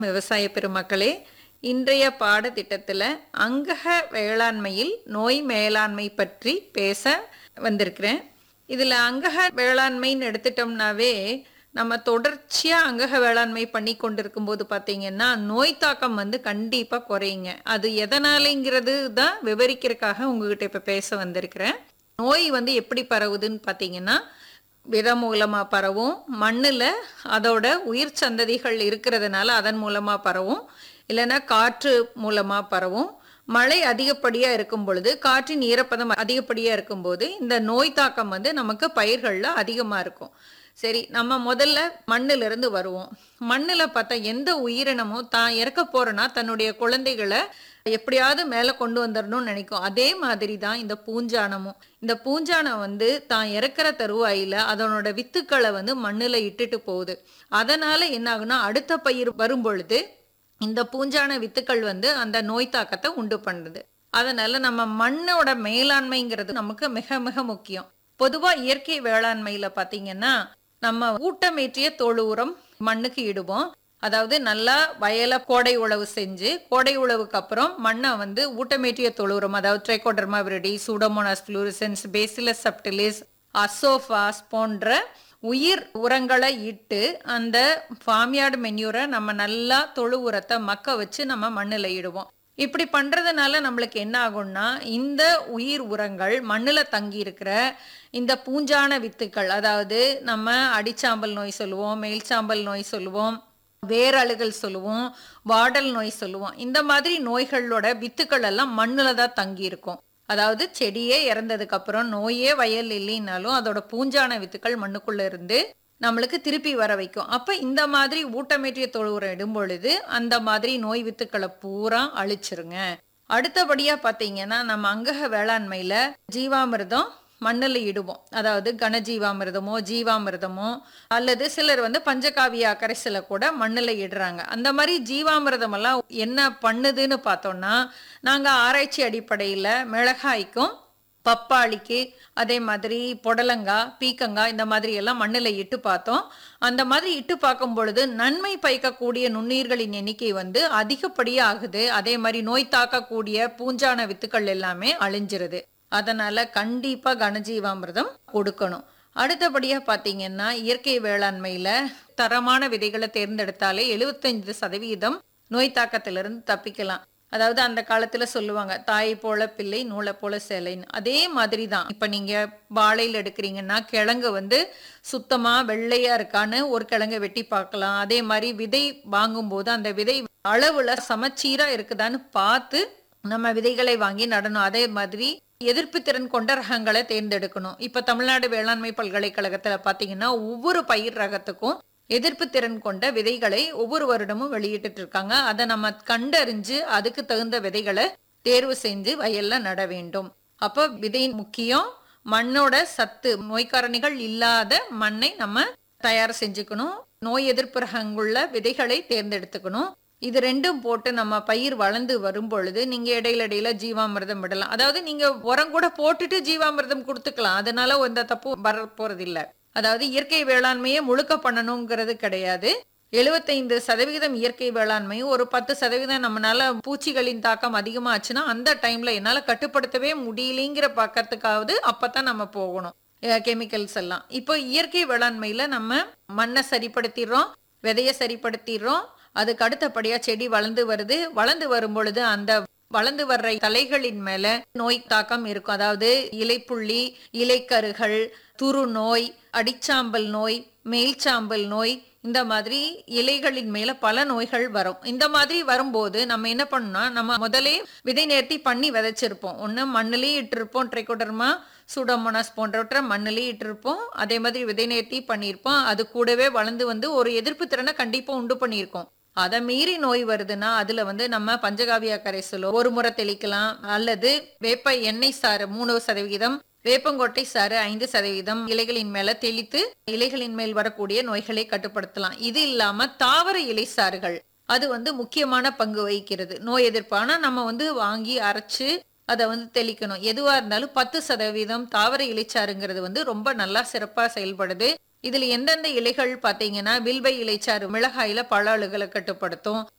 விவசாய பெருமக்களே இன்றைய பாடத்திட்டத்தில் அங்கக வேளாண்மையில் நோய் மேலாண்மை பற்றி பேச வந்திருக்கிறேன் இதில் அங்கக வேளாண்மைன்னு எடுத்துட்டோம்னாவே நம்ம தொடர்ச்சியாக அங்கக வேளாண்மை பண்ணி கொண்டிருக்கும் போது பார்த்தீங்கன்னா நோய் தாக்கம் வந்து கண்டிப்பாக குறையுங்க அது எதனாலங்கிறது தான் விவரிக்கிறதுக்காக உங்ககிட்ட இப்போ பேச வந்திருக்கிறேன் நோய் வந்து எப்படி பரவுதுன்னு பார்த்தீங்கன்னா விதை மூலமாக பரவும் மண்ணில் அதோட உயிர் சந்ததிகள் இருக்கிறதுனால அதன் மூலமாக பரவும் இல்லைன்னா காற்று மூலமாக பரவும் மழை அதிகப்படியாக இருக்கும் பொழுது காற்றின் ஈரப்பதம் அதிகப்படியாக இருக்கும்போது இந்த நோய் தாக்கம் வந்து நமக்கு பயிர்களில் அதிகமாக இருக்கும் சரி நம்ம முதல்ல மண்ணிலிருந்து வருவோம் மண்ணில் பார்த்தா எந்த உயிரினமும் தான் இறக்க போறேன்னா தன்னுடைய குழந்தைகளை எப்படியாவது மேலே கொண்டு வந்துடணும்னு நினைக்கும் அதே மாதிரி தான் இந்த பூஞ்சானமும் இந்த பூஞ்சானம் வந்து தான் இறக்குற தருவாயில அதனோட வித்துக்களை வந்து மண்ணில் இட்டுட்டு போகுது அதனால என்ன ஆகுனா அடுத்த பயிர் வரும் பொழுது இந்த பூஞ்சான வித்துக்கள் வந்து அந்த நோய் தாக்கத்தை உண்டு பண்ணுது அதனால நம்ம மண்ணோட மேலாண்மைங்கிறது நமக்கு மிக மிக முக்கியம் பொதுவா இயற்கை வேளாண்மையில பாத்தீங்கன்னா நம்ம ஊட்டமேற்றிய தொழு உரம் மண்ணுக்கு இடுவோம் அதாவது நல்லா வயலை கோடை உழவு செஞ்சு கோடை உழவுக்கு அப்புறம் மண்ணை வந்து ஊட்டமேற்றிய தொழு உரம் அதாவது Trichoderma viride Pseudomonas fluorescens Bacillus subtilis azophos போன்ற உயிர் உரங்களை இட்டு அந்த ஃபார்ம்யார்டு மென்யூரை நம்ம நல்லா தொழு உரத்தை மக்க வச்சு நம்ம மண்ணில் இடுவோம் இப்படி பண்றதுனால நம்மளுக்கு என்ன ஆகும்னா இந்த உயிர் உரங்கள் மண்ணில் தங்கி இருக்கிற இந்த பூஞ்சான வித்துக்கள் அதாவது நம்ம அடிச்சாம்பல் நோய் சொல்லுவோம் மேல்சாம்பல் நோய் சொல்லுவோம் வேரழுகல் சொல்லுவோம் வாடல் நோய் சொல்லுவோம் இந்த மாதிரி நோய்களோட வித்துக்கள் எல்லாம் மண்ணில் தான் தங்கி இருக்கும் அதாவது செடியே இறந்ததுக்கு அப்புறம் நோயே வயல் இல்லைன்னாலும் அதோட பூஞ்சான வித்துக்கள் மண்ணுக்குள்ள இருந்து நம்மளுக்கு திருப்பி வர வைக்கும் அப்ப இந்த மாதிரி ஊட்டமேற்றிய தொழு உரம் இடும் பொழுது அந்த மாதிரி நோய் வித்துக்களை பூரா அழிச்சிருங்க அடுத்தபடியா பாத்தீங்கன்னா நம்ம அங்கக வேளாண்மையில ஜீவாமிர்தம் மண்ணில் இடுவோம் அதாவது கனஜீவாமிர்தமோ ஜீவாமிர்தமோ அல்லது சிலர் வந்து பஞ்சகாவியா கரைசலை கூட மண்ணில் இடுறாங்க அந்த மாதிரி ஜீவாமிர்தம் எல்லாம் என்ன பண்ணுதுன்னு பார்த்தோம்னா நாங்கள் ஆராய்ச்சி அடிப்படையில் மிளகாய்க்கும் பப்பாளிக்கு அதே மாதிரி புடலங்காய் பீக்கங்காய் இந்த மாதிரி எல்லாம் மண்ணில் இட்டு பார்த்தோம் அந்த மாதிரி இட்டு பார்க்கும் பொழுது நன்மை பயக்கக்கூடிய நுண்ணுயிர்களின் எண்ணிக்கை வந்து அதிகப்படியாக ஆகுது அதே மாதிரி நோய் தாக்கக்கூடிய பூஞ்சான வித்துக்கள் எல்லாமே அழிஞ்சிருது அதனால கண்டிப்பா கனஜீவாமிர்தம் கொடுக்கணும் அடுத்தபடியா பாத்தீங்கன்னா இயற்கை வேளாண்மையில தரமான விதைகளை தேர்ந்தெடுத்தாலே எழுபத்தைந்து சதவீதம் நோய் தாக்கத்திலிருந்து தப்பிக்கலாம் அதாவது அந்த காலத்துல சொல்லுவாங்க தாய் போல பிள்ளை நூலை போல சேலைன்னு அதே மாதிரி தான் இப்ப நீங்க வாழையில் எடுக்கிறீங்கன்னா கிழங்கு வந்து சுத்தமா வெள்ளையா இருக்கான்னு ஒரு கிழங்கை வெட்டி பார்க்கலாம் அதே மாதிரி விதை வாங்கும்போது அந்த விதை அளவுல சமச்சீரா இருக்குதான்னு பார்த்து நம்ம விதைகளை வாங்கி நடணும் அதே மாதிரி எதிர்ப்பு திறன் கொண்ட ரகங்களை தேர்ந்தெடுக்கணும் இப்ப தமிழ்நாடு வேளாண்மை பல்கலைக்கழகத்துல பாத்தீங்கன்னா ஒவ்வொரு பயிர் ரகத்துக்கும் எதிர்ப்பு திறன் கொண்ட விதைகளை ஒவ்வொரு வருடமும் வெளியிட்டு இருக்காங்க அதை நம்ம கண்டறிஞ்சு அதுக்கு தகுந்த விதைகளை தேர்வு செஞ்சு வயல்ல நட வேண்டும் அப்போ விதை முக்கியம் மண்ணோட சத்து நோய்க்காரணிகள் இல்லாத மண்ணை நம்ம தயார் செஞ்சுக்கணும் நோய் எதிர்ப்பு ரகங்குள்ள விதைகளை தேர்ந்தெடுத்துக்கணும் இது ரெண்டும் போட்டு நம்ம பயிர் வளர்ந்து வரும் பொழுது நீங்க இடையில இடையில ஜீவாமிர்தம் விடலாம் அதாவது நீங்க உரம் கூட போட்டுட்டு ஜீவாமிர்தம் கொடுத்துக்கலாம் அதனால எந்த தப்பும் வர போறது இல்ல அதாவது இயற்கை வேளாண்மையை முழுக்க பண்ணணுங்கிறது கிடையாது எழுபத்தைந்து சதவிகிதம் இயற்கை வேளாண்மையும் ஒரு பத்து சதவீதம் நம்மளால பூச்சிகளின் தாக்கம் அதிகமாச்சுன்னா அந்த டைம்ல என்னால கட்டுப்படுத்தவே முடியலைங்கிற பக்கத்துக்காவது அப்பதான் நம்ம போகணும் கெமிக்கல்ஸ் எல்லாம் இப்போ இயற்கை வேளாண்மையில நம்ம மண்ணை சரிப்படுத்திடுறோம் விதைய சரிப்படுத்திடுறோம் அதுக்கு அடுத்தபடியா செடி வளர்ந்து வருது வளர்ந்து வரும் பொழுது அந்த வளர்ந்து வர்ற தலைகளின் மேல நோய் தாக்கம் இருக்கும் அதாவது இலைப்புள்ளி இலைக்கருகள் துரு நோய் அடிச்சாம்பல் நோய் மேல்சாம்பல் நோய் இந்த மாதிரி இலைகளின் மேல பல நோய்கள் வரும் இந்த மாதிரி வரும்போது நம்ம என்ன பண்ணோம்னா நம்ம முதலே விதை நேர்த்தி பண்ணி விதைச்சிருப்போம் ஒண்ணு மண்ணிலேயே இட்டிருப்போம் ட்ரைகோடர்மா சூடோமோனாஸ் போன்றவற்றை மண்ணிலேயே இட்டிருப்போம் அதே மாதிரி விதை நேர்த்தி பண்ணியிருப்போம் அது கூடவே வளர்ந்து வந்து ஒரு எதிர்ப்பு திறனை கண்டிப்பா உண்டு பண்ணியிருக்கோம் அதை மீறி நோய் வருதுன்னா அதுல வந்து நம்ம பஞ்சகாவியா கரைசலோ ஒரு முறை தெளிக்கலாம் அல்லது வேப்ப எண்ணெய் சாறு மூணு சதவிகிதம் வேப்பங்கொட்டை சாறு ஐந்து சதவீதம் இலைகளின் மேல தெளித்து இலைகளின் மேல் வரக்கூடிய நோய்களை கட்டுப்படுத்தலாம் இது இல்லாம தாவர இலை சாறுகள் அது வந்து முக்கியமான பங்கு வகிக்கிறது நோய் எதிர்ப்பான நம்ம வந்து வாங்கி அரைச்சு அதை வந்து தெளிக்கணும் எதுவா இருந்தாலும் பத்து சதவீதம் தாவர இலைச்சாறுங்கிறது வந்து ரொம்ப நல்லா சிறப்பா செயல்படுது இதுல எந்தெந்த இலைகள் பாத்தீங்கன்னா வில்வ இலைச்சாறு மிளகாயில பல அழுகலை கட்டுப்படுத்தும்